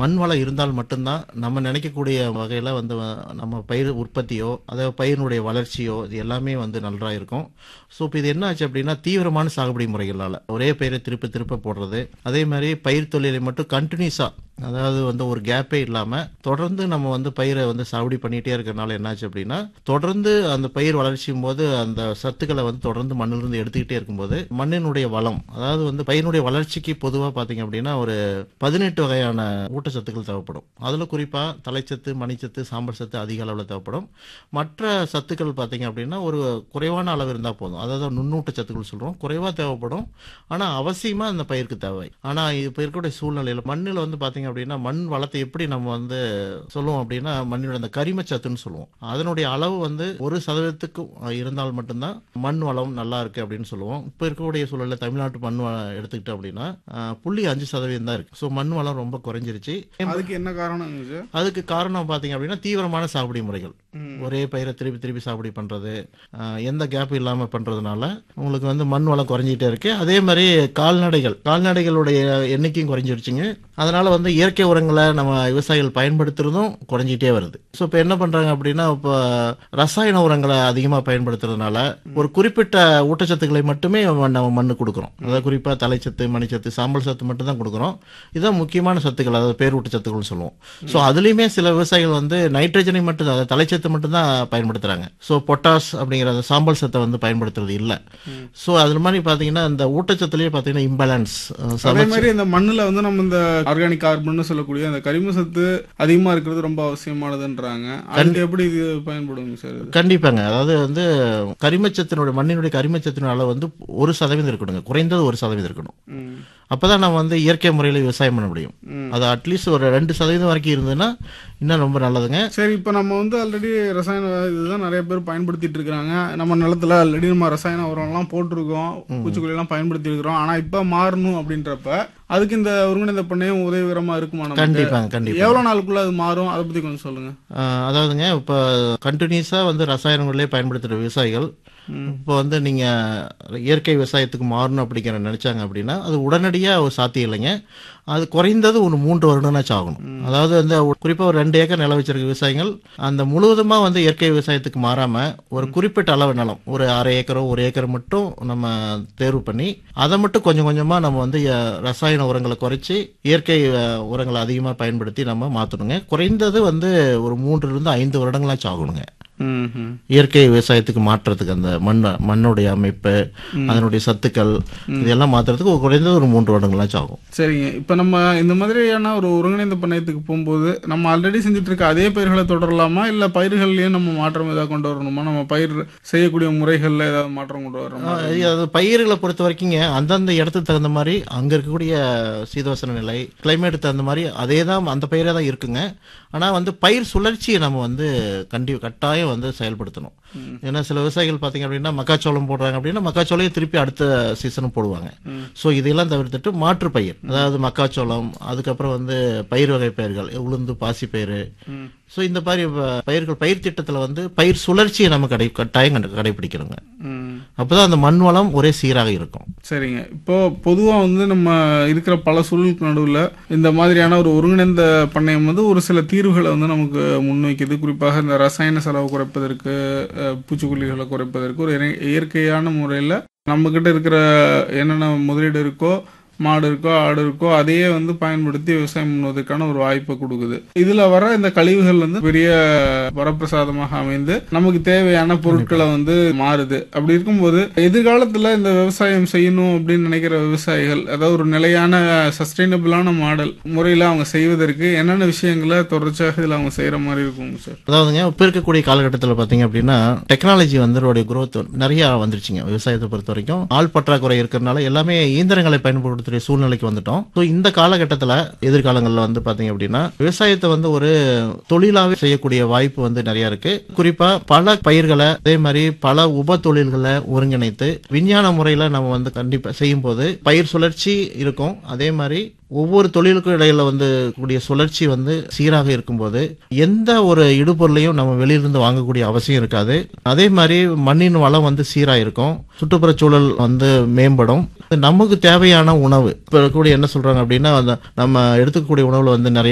மண் வளம் இருந்தால் மட்டும்தான் நம்ம நினைக்கக்கூடிய வகையில் வந்து அஹ், நம்ம பயிர் உற்பத்தியோ அதாவது பயிரினுடைய வளர்ச்சியோ இது எல்லாமே வந்து நல்லா இருக்கும் ஸோ இப்போ இது என்ன ஆச்சு அப்படின்னா தீவிரமான சாகுபடி முறைகளால் ஒரே பயிரை திருப்ப திருப்ப போடுறது அதே மாதிரி பயிர் தொழிலை மட்டும் கண்டினியூஸாக அதாவது வந்து ஒரு கேப்பே இல்லாமல் தொடர்ந்து நம்ம வந்து பயிரை வந்து சாகுபடி பண்ணிகிட்டே இருக்கிறனால என்னாச்சு அப்படின்னா தொடர்ந்து அந்த பயிர் வளர்ச்சியும் போது அந்த சத்துக்களை வந்து தொடர்ந்து மண்ணிலிருந்து எடுத்துக்கிட்டே இருக்கும்போது மண்ணினுடைய வளம் அதாவது வந்து பயிரினுடைய வளர்ச்சிக்கு பொதுவாக பார்த்தீங்க அப்படின்னா ஒரு பதினெட்டு வகையான ஊட்டச்சத்துக்கள் தேவைப்படும் அதில் குறிப்பாக தலைச்சத்து மணிச்சத்து சாம்பல் சத்து அதிக அளவில் தேவைப்படும் மற்ற சத்துக்கள் பார்த்தீங்க அப்படின்னா ஒரு குறைவான அளவு இருந்தால் போதும் அதாவது நுண்ணூட்ட சத்துக்கள் சொல்கிறோம் குறைவாக தேவைப்படும் ஆனால் அவசியமாக அந்த பயிருக்கு தேவை ஆனால் இப்போ இருக்கக்கூடிய சூழ்நிலையில் மண்ணில் வந்து பார்த்தீங்க அப்படின்னா மண் வளத்தை எப்படி நம்ம வந்து சொல்லுவோம் அப்படின்னா மண்ணினோட அந்த கரிமச்சத்துன்னு சொல்லுவோம் அதனுடைய அளவு வந்து ஒரு சதவீதத்துக்கு இருந்தால் மட்டும்தான் மண் வளம் நல்லா இருக்கு அப்படின்னு சொல்லுவோம் இப்போ இருக்கக்கூடிய சூழலில் தமிழ்நாட்டு மண் வளம் எடுத்துக்கிட்டோம் அப்படின்னா அஹ், புள்ளி அஞ்சு சதவீதம் தான் இருக்கு ஸோ மண் வளம் ரொம்ப குறைஞ்சிருச்சு அதுக்கு என்ன காரணங்க சார் அதுக்கு காரணம் பார்த்தீங்க அப்படின்னா தீவிரமான சாகுபடி முறைகள் ஒரே பயிரை திருப்பி திருப்பி சாகுபடி பண்ணுறது எந்த கேப் இல்லாமல் பண்ணுறதுனால உங்களுக்கு வந்து மண் வளம் குறைஞ்சிட்டே இருக்கு அதே மாதிரி கால்நடைகள் கால்நடைகளுடைய எண்ணிக்கையும் குறைஞ்சிருச்சுங்க அதனால வந்து இயற்கை உரங்களை நம்ம விவசாயிகள் பயன்படுத்துறதும் குறைஞ்சிட்டே வருது ஸோ இப்போ என்ன பண்ணுறாங்க அப்படின்னா இப்போ ரசாயன உரங்களை அதிகமாக பயன்படுத்துறதுனால ஒரு குறிப்பிட்ட ஊட்டச்சத்துக்களை மட்டுமே நம்ம மண்ணு கொடுக்குறோம் அதாவது குறிப்பாக தலைச்சத்து மணிச்சத்து சாம்பல் சத்து மட்டும் தான் கொடுக்குறோம் இதுதான் முக்கியமான சத்துக்கள் அதாவது பேர் ஊட்டச்சத்துக்கள்னு சொல்லுவோம் ஸோ அதுலேயுமே சில விவசாயிகள் வந்து நைட்ரஜனை மட்டும் தான் அதாவது தலைச்சத்து மட்டும் தான் பயன்படுத்துகிறாங்க ஸோ பொட்டாஸ் அப்படிங்கிற அந்த சாம்பல் சத்தை வந்து பயன்படுத்துறது இல்லை ஸோ அது மாதிரி பார்த்தீங்கன்னா இந்த ஊட்டச்சத்துலேயே பார்த்தீங்கன்னா இம்பேலன்ஸ் அதே மாதிரி இந்த மண்ணுல வந்து நம்ம இந்த ஆர்கானிக் கார்பன் சொல்லக்கூடிய அந்த கரிம சத்து அதிகமா இருக்கிறது ரொம்ப அவசியமானதுன்றாங்க அதுக்கு எப்படி இது பயன்படுங்க சார் இது கண்டிப்பாங்க அதாவது வந்து கரிமச்சத்தினுடைய மண்ணினுடைய கரிமச்சத்தினுடைய அளவு வந்து ஒரு சதவீதம் இருக்கணுங்க குறைந்தது ஒரு சதவீதம் இருக்கணும் ம். அப்பதான் நம்ம வந்து இயற்கை முறையில் விவசாயம் பண்ண முடியும் ம். அது அட்லீஸ்ட் ஒரு ரெண்டு சதவீதம் வரைக்கும் இருந்ததுன்னா இன்னும் ரொம்ப நல்லதுங்க சரி இப்போ நம்ம வந்து ஆல்ரெடி ரசாயன இதுதான் நிறைய பேர் பயன்படுத்திட்டு இருக்காங்க நம்ம நிலத்துல ஆல்ரெடி நம்ம ரசாயன உரம்லாம் போட்டிருக்கோம் பூச்சிக்கொல்லி எல்லாம் பயன்படுத்தி இருக்கிறோம் ஆனா இப்போ மாறணும் அப்படின்றப்ப அதுக்கு இந்த ஒருங்கிணைந்த பண்ணையம் உதவிகரமா இருக்குமா நமக்கு கண்டிப்பாங்க கண்டிப்பா எவ்வளவு நாளுக்குள்ள அது மாறும் அதை பத்தி கொஞ்சம் சொல்லுங்க ஆஹ் அதாவதுங்க இப்போ கண்டினியூஸாக வந்து ரசாயனங்களே பயன்படுத்துகிற விவசாயிகள் இப்போ வந்து நீங்கள் இயற்கை விவசாயத்துக்கு மாறணும் அப்படிங்கிற நினச்சாங்க அப்படின்னா அது உடனடியாக ஒரு சாத்தியம் இல்லைங்க அது குறைந்தது ஒரு மூன்று வருடம்னாச்சும் ஆகணும் அதாவது வந்து குறிப்பாக ஒரு ரெண்டு ஏக்கர் நிலம் வச்சிருக்க விவசாயிகள் அந்த முழுவதுமாக வந்து இயற்கை விவசாயத்துக்கு மாறாமல் ஒரு குறிப்பிட்ட அளவு நிலம் ஒரு அரை ஏக்கரோ ஒரு ஏக்கர் மட்டும் நம்ம தேர்வு பண்ணி அதை மட்டும் கொஞ்சம் கொஞ்சமாக நம்ம வந்து அஹ், ரசாயன உரங்களை குறைச்சி இயற்கை அஹ், உரங்களை அதிகமாக பயன்படுத்தி நம்ம மாற்றணுங்க குறைந்தது வந்து ஒரு மூன்றிலிருந்து ஐந்து வருடங்களாச்சும் ஆகணுங்க இயற்கை விவசாயத்துக்கு மாற்றுறதுக்கு அந்த மண் மண்ணுடைய அமைப்பு அதனுடைய சத்துக்கள் இதெல்லாம் மாற்றுறதுக்கு குறைந்தது ஒரு மூன்று வருடங்களாச்சும் ஆகும் சரிங்க இப்போ நம்ம இந்த மாதிரியான ஒரு ஒருங்கிணைந்த பண்ணையத்துக்கு போகும்போது நம்ம ஆல்ரெடி செஞ்சுட்டு இருக்க அதே பயிர்களை தொடரலாமா இல்லை பயிர்கள்லயும் நம்ம மாற்றம் ஏதாவது கொண்டு வரணுமா நம்ம பயிர் செய்யக்கூடிய முறைகள்ல ஏதாவது மாற்றம் கொண்டு வரணுமா அது பயிர்களை பொறுத்த வரைக்குங்க அந்தந்த இடத்துக்கு தகுந்த மாதிரி அங்கே இருக்கக்கூடிய சீதோசன நிலை கிளைமேட் தகுந்த மாதிரி அதே தான் அந்த பயிரே தான் இருக்குங்க ஆனால் வந்து பயிர் சுழற்சியை நம்ம வந்து கண்டி கட்டாயம் வந்து செயல்படுத்தணும் ஏன்னா சில விவசாயிகள் பார்த்தீங்க அப்படின்னா மக்காச்சோளம் போடுறாங்க அப்படின்னா மக்காச்சோளையும் திருப்பி அடுத்த சீசனும் போடுவாங்க ஸோ இதையெல்லாம் தவிர்த்துட்டு மாற்று பயிர் அதாவது மக்காச்சோளம் அதுக்கப்புறம் வந்து பயிர் வகை பயிர்கள் உளுந்து பாசி பயிர் ஸோ இந்த மாதிரி ப- பயிர்கள் பயிர் திட்டத்தில் வந்து பயிர் சுழற்சியை நம்ம கடை கட்டாயம் கண்டு- கடைபிடிக்கணுங்க ம். அப்பதான் அந்த மண் வளம் ஒரே சீராக இருக்கும் சரிங்க இப்போ பொதுவா வந்து நம்ம இருக்கிற பல சூழலுக்கு நடுவுல இந்த மாதிரியான ஒரு ஒருங்கிணைந்த பண்ணையம் வந்து ஒரு சில தீர்வுகளை வந்து நமக்கு முன்வைக்குது குறிப்பாக இந்த ரசாயன செலவு குறைப்பதற்கு அஹ், பூச்சிக்கொல்லிகளை குறைப்பதற்கு ஒரு இறை- இயற்கையான முறையில் நம்ம கிட்ட இருக்கிற என்னென்ன முதலீடு இருக்கோ மாடு இருக்கோ ஆடு இருக்கோ அதையே வந்து பயன்படுத்தி விவசாயம் பண்ணுவதற்கான ஒரு வாய்ப்பை கொடுக்குது இதுல வர இந்த கழிவுகள் வந்து பெரிய வரப்பிரசாதமாக அமைந்து நமக்கு தேவையான பொருட்களை வந்து மாறுது அப்படி இருக்கும்போது எதிர்காலத்துல இந்த விவசாயம் செய்யணும் அப்படின்னு நினைக்கிற விவசாயிகள் அதாவது ஒரு நிலையான சஸ்டைனபிளான மாடல் முறையில அவங்க செய்வதற்கு என்னென்ன விஷயங்களை தொடர்ச்சியாக இதுல அவங்க செய்யற மாதிரி இருக்குங்க சார் அதாவதுங்க இப்போ இருக்கக்கூடிய காலகட்டத்தில் பார்த்தீங்க அப்படின்னா டெக்னாலஜி வந்து அதோடைய growth நிறைய வந்துருச்சுங்க விவசாயத்தை பொறுத்த வரைக்கும் ஆள் பற்றாக்குறை இருக்கிறதுனால எல்லாமே இயந்திரங்களை பயன்படுத்தக்கூடிய சூழ்நிலைக்கு வந்துட்டோம் ஸோ இந்த காலகட்டத்தில் எதிர்காலங்களில் வந்து பார்த்தீங்க அப்படின்னா விவசாயத்தை வந்து ஒரு தொழிலாகவே செய்யக்கூடிய வாய்ப்பு வந்து நிறைய இருக்கு குறிப்பா பல பயிர்களை அதே மாதிரி பல உப தொழில்களை ஒருங்கிணைத்து விஞ்ஞான முறையில நம்ம வந்து கண்டிப்பா செய்யும் போது பயிர் சுழற்சி இருக்கும் அதே மாதிரி ஒவ்வொரு தொழிலுக்கும் இடையில வந்து கூடிய சுழற்சி வந்து சீராக இருக்கும்போது எந்த ஒரு இடுபொருளையும் நம்ம வெளியிலிருந்து வாங்கக்கூடிய அவசியம் இருக்காது அதே மாதிரி மண்ணின் வளம் வந்து சீரா இருக்கும் சுற்றுப்புற சூழல் வந்து மேம்படும் நமக்கு தேவையான உணவு இப்போ இருக்கக்கூடிய என்ன சொல்றாங்க அப்படின்னா அந்த நம்ம எடுத்துக்கக்கூடிய உணவுல வந்து நிறைய